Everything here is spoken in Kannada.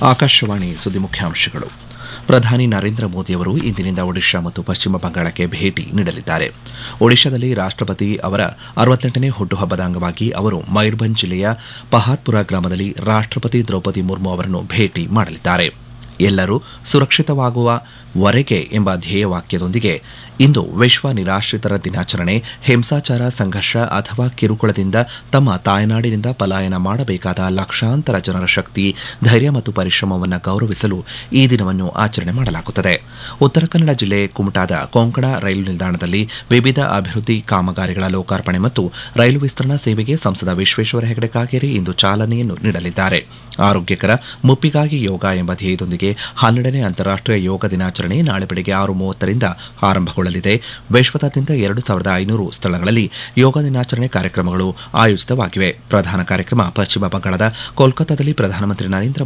ಆಕಾಶವಾಣಿ ಸುದ್ದಿ ಮುಖ್ಯಾಂಶಗಳು ಪ್ರಧಾನಿ ನರೇಂದ್ರ ಮೋದಿಯವರು ಇಂದಿನಿಂದ ಒಡಿಶಾ ಮತ್ತು ಪಶ್ಚಿಮ ಬಂಗಾಳಕ್ಕೆ ಭೇಟಿ ನೀಡಲಿದ್ದಾರೆ ಒಡಿಶಾದಲ್ಲಿ ರಾಷ್ಟಪತಿ ಅವರ ಅರವತ್ತೆಂಟನೇ ಹುಟ್ಟುಹಬ್ಬದ ಅಂಗವಾಗಿ ಅವರು ಮಯೂರ್ಭಂಜ್ ಜಿಲ್ಲೆಯ ಪಹಾತ್ಪುರ ಗ್ರಾಮದಲ್ಲಿ ರಾಷ್ಟಪತಿ ದ್ರೌಪದಿ ಮುರ್ಮು ಅವರನ್ನು ಭೇಟಿ ಮಾಡಲಿದ್ದಾರೆ ಎಲ್ಲರೂ ಸುರಕ್ಷಿತವಾಗುವವರೆಗೆ ಎಂಬ ಧ್ಯೇಯವಾಕ್ಯದೊಂದಿಗೆ ಇಂದು ವಿಶ್ವ ನಿರಾಶ್ರಿತರ ದಿನಾಚರಣೆ ಹಿಂಸಾಚಾರ ಸಂಘರ್ಷ ಅಥವಾ ಕಿರುಕುಳದಿಂದ ತಮ್ಮ ತಾಯ್ನಾಡಿನಿಂದ ಪಲಾಯನ ಮಾಡಬೇಕಾದ ಲಕ್ಷಾಂತರ ಜನರ ಶಕ್ತಿ ಧೈರ್ಯ ಮತ್ತು ಪರಿಶ್ರಮವನ್ನು ಗೌರವಿಸಲು ಈ ದಿನವನ್ನು ಆಚರಣೆ ಮಾಡಲಾಗುತ್ತದೆ ಉತ್ತರ ಕನ್ನಡ ಜಿಲ್ಲೆ ಕುಮಟಾದ ಕೊಂಕಣ ರೈಲು ನಿಲ್ದಾಣದಲ್ಲಿ ವಿವಿಧ ಅಭಿವೃದ್ಧಿ ಕಾಮಗಾರಿಗಳ ಲೋಕಾರ್ಪಣೆ ಮತ್ತು ರೈಲು ವಿಸ್ತರಣಾ ಸೇವೆಗೆ ಸಂಸದ ವಿಶ್ವೇಶ್ವರ ಹೆಗಡೆ ಕಾಗೇರಿ ಇಂದು ಚಾಲನೆಯನ್ನು ನೀಡಲಿದ್ದಾರೆ ಆರೋಗ್ಯಕರ ಮುಪ್ಪಿಗಾಗಿ ಯೋಗ ಎಂಬ ಧ್ಯೇಯದೊಂದಿಗೆ ಹನ್ನೆರಡನೇ ಅಂತಾರಾಷ್ಟೀಯ ಯೋಗ ದಿನಾಚರಣೆ ನಾಳೆ ಬೆಳಗ್ಗೆ ಆರು ಮೂವತ್ತರಿಂದ ಆರಂಭಗೊಳ್ಳಲಿದೆ ವಿಶ್ವದಾದ್ಯಂತ ಎರಡು ಸಾವಿರದ ಐನೂರು ಸ್ಥಳಗಳಲ್ಲಿ ಯೋಗ ದಿನಾಚರಣೆ ಕಾರ್ಯಕ್ರಮಗಳು ಆಯೋಜಿತವಾಗಿವೆ ಪ್ರಧಾನ ಕಾರ್ಯಕ್ರಮ ಪಶ್ಚಿಮ ಬಂಗಾಳದ ಕೋಲ್ಕತ್ತಾದಲ್ಲಿ ಪ್ರಧಾನಮಂತ್ರಿ ನರೇಂದ್ರ